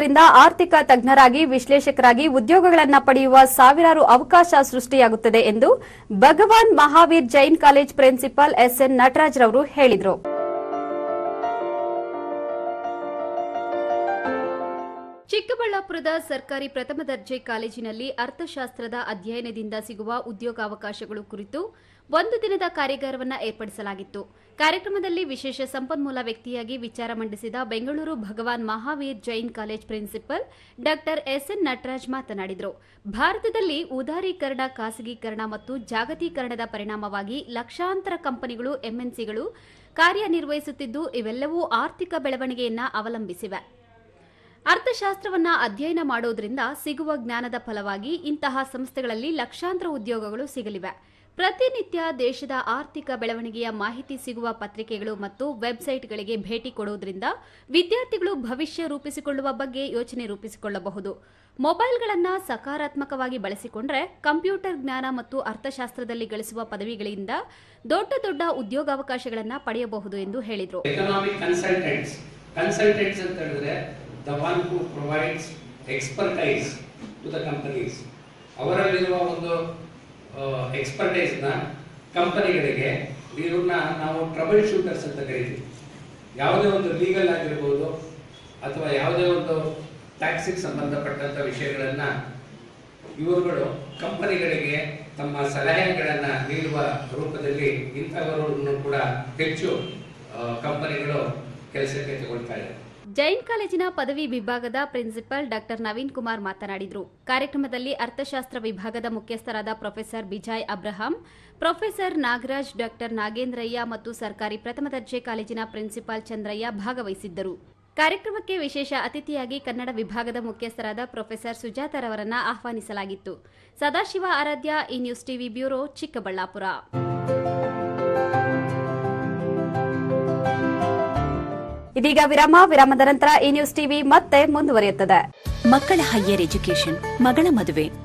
ರಿಂದ ಆರ್ಥಿಕ ತಜ್ಞರಾಗಿ ವಿಶ್ಲೇಷಕರಾಗಿ ಉದ್ಯೋಗಗಳನ್ನು ಪಡೆಯುವ ಸಾವಿರಾರು ಅವಕಾಶ ಸೃಷ್ಟಿಯಾಗುತ್ತದೆ ಎಂದು Bhagwan Mahavir Jain college principal SN ನಟರಾಜ್ರವರು ಹೇಳಿದರು ಚಿಕ್ಕಬಳ್ಳಾಪುರದ ಸರ್ಕಾರಿ ಪ್ರಥಮ ದರ್ಜೆ ಕಾಲೇಜಿನಲ್ಲಿ ಅರ್ಥಶಾಸ್ತ್ರದ ಅಧ್ಯಯನದಿಂದ ಸಿಗುವ ಉದ್ಯೋಗಾವಕಾಶಗಳು ಕುರಿತು ಒಂದು ದಿನದ ಕಾರ್ಯಾಗಾರವನ್ನು ಏರ್ಪಡಿಸಲಾಗಿತ್ತು ಕಾರ್ಯಕ್ರಮದಲ್ಲಿ ವಿಶೇಷ ಸಂಪನ್ಮೂಲ ವ್ಯಕ್ತಿಯಾಗಿ ವಿಚಾರ ಮಂಡಿಸಿದ Bengaluru Bhagwan Mahavir Jain college principal Dr SN Nataraj ಮಾತನಾಡಿದರು ಭಾರತದಲ್ಲಿ ಉದಾರೀಕರಣ ಖಾಸಗೀಕರಣ ಮತ್ತು ಜಾಗತೀಕರಣದ ಪರಿಣಾಮವಾಗಿ ಲಕ್ಷಾಂತರ ಕಂಪನಿಗಳು ಎಂಎನ್ಸಿಗಳು ಕಾರ್ಯನಿರ್ವಹಿಸುತ್ತಿದ್ದು ಇವೆಲ್ಲವೂ ಆರ್ಥಿಕ ಬೆಳವಣಿಗೆಯನ್ನ ಅವಲಂಬಿಸಿವೆ ಅರ್ಥಶಾಸ್ತ್ರವನ್ನ ಅಧ್ಯಯನ ಮಾಡೋದ್ರಿಂದ ಸಿಗುವ ಜ್ಞಾನದ ಫಲವಾಗಿ ಇಂತಹ ಸಂಸ್ಥೆಗಳಲ್ಲಿ ಲಕ್ಷಾಂತರ ಉದ್ಯೋಗಗಳು ಸಿಗಲಿವೆ ಪ್ರತಿನಿತ್ಯ ದೇಶದ ಆರ್ಥಿಕ ಬೆಳವಣಿಗೆಯ ಮಾಹಿತಿ ಸಿಗುವ ಪತ್ರಿಕೆಗಳು ಮತ್ತು ವೆಬ್ಸೈಟ್ಗಳಿಗೆ ಭೇಟಿ ಕೊಡುವುದರಿಂದ ವಿದ್ಯಾರ್ಥಿಗಳು ಭವಿಷ್ಯ ರೂಪಿಸಿಕೊಳ್ಳುವ ಬಗ್ಗೆ ಯೋಚನೆ ರೂಪಿಸಿಕೊಳ್ಳಬಹುದು ಮೊಬೈಲ್ಗಳನ್ನು ಸಕಾರಾತ್ಮಕವಾಗಿ ಬಳಸಿಕೊಂಡ್ರೆ ಕಂಪ್ಯೂಟರ್ ಜ್ಞಾನ ಮತ್ತು ಅರ್ಥಶಾಸ್ತ್ರದಲ್ಲಿ ಗಳಿಸುವ ಪದವಿಗಳಿಂದ ದೊಡ್ಡ ದೊಡ್ಡ ಉದ್ಯೋಗಾವಕಾಶಗಳನ್ನು ಪಡೆಯಬಹುದು ಎಂದು ಹೇಳಿದರು ಎಕನಾಮಿಕ್ ಕನ್ಸಲ್ಟೆಂಟ್ಸ್ ಕನ್ಸಲ್ಟೆಂಟ್ಸ್ ಅಂತ ಹೇಳಿದ್ರೆ the one who provides expertise to the companies ಅವರಲ್ಲಿರುವ ಒಂದು ಎಕ್ಸ್ಪರ್ಟೈಸ್ನ ಕಂಪನಿಗಳಿಗೆ ಇವ್ರನ್ನ ನಾವು ಟ್ರಬಲ್ ಶೂಟರ್ಸ್ ಅಂತ ಕರಿತೀವಿ ಯಾವುದೇ ಒಂದು ಲೀಗಲ್ ಆಗಿರ್ಬೋದು ಅಥವಾ ಯಾವುದೇ ಒಂದು ಟ್ಯಾಕ್ಸಿಗೆ ಸಂಬಂಧಪಟ್ಟಂಥ ವಿಷಯಗಳನ್ನು ಇವರುಗಳು ಕಂಪನಿಗಳಿಗೆ ತಮ್ಮ ಸಲಹೆಗಳನ್ನ ನೀಡುವ ರೂಪದಲ್ಲಿ ಇಂಥವರನ್ನು ಕೂಡ ಹೆಚ್ಚು ಆ, ಕಂಪನಿಗಳು ಕೆಲಸಕ್ಕೆ ತಗೊಳ್ತಾ ಇದೆ ಜೈನ್ ಕಾಲೇಜಿನ ಪದವಿ ವಿಭಾಗದ ಪ್ರಿನ್ಸಿಪಲ್ ಡಾಕ್ಟರ್ ನವೀನ್ ಕುಮಾರ್ ಮಾತನಾಡಿದರು ಕಾರ್ಯಕ್ರಮದಲ್ಲಿ ಅರ್ಥಶಾಸ್ತ್ರ ವಿಭಾಗದ ಮುಖ್ಯಸ್ಥರಾದ professor Bijoy Abraham professor Nagaraj doctor Nagendrayya ಮತ್ತು ಸರ್ಕಾರಿ ಪ್ರಥಮ ದರ್ಜೆ ಕಾಲೇಜಿನ ಪ್ರಿನ್ಸಿಪಾಲ್ ಚಂದ್ರಯ್ಯ ಭಾಗವಹಿಸಿದ್ದರು ಕಾರ್ಯಕ್ರಮಕ್ಕೆ ವಿಶೇಷ ಅತಿಥಿಯಾಗಿ ಕನ್ನಡ ವಿಭಾಗದ ಮುಖ್ಯಸ್ಥರಾದ ಪ್ರೊಫೆಸರ್ ಸುಜಾತರವರನ್ನ ಆಹ್ವಾನಿಸಲಾಗಿತ್ತು ಸದಾಶಿವ ಆರಾಧ್ಯ ಈ ನ್ಯೂಸ್ ಟಿವಿ ಬ್ಯೂರೋ ಚಿಕ್ಕಬಳ್ಳಾಪುರ ಇದೀಗ ವಿರಾಮ ವಿರಾಮದ ನಂತರ ಈ ನ್ಯೂಸ್ ಟಿವಿ ಮತ್ತೆ ಮುಂದುವರಿಯುತ್ತದೆ ಮಕ್ಕಳ ಹೈಯರ್ ಎಜುಕೇಶನ್ ಮಗಳ ಮದುವೆ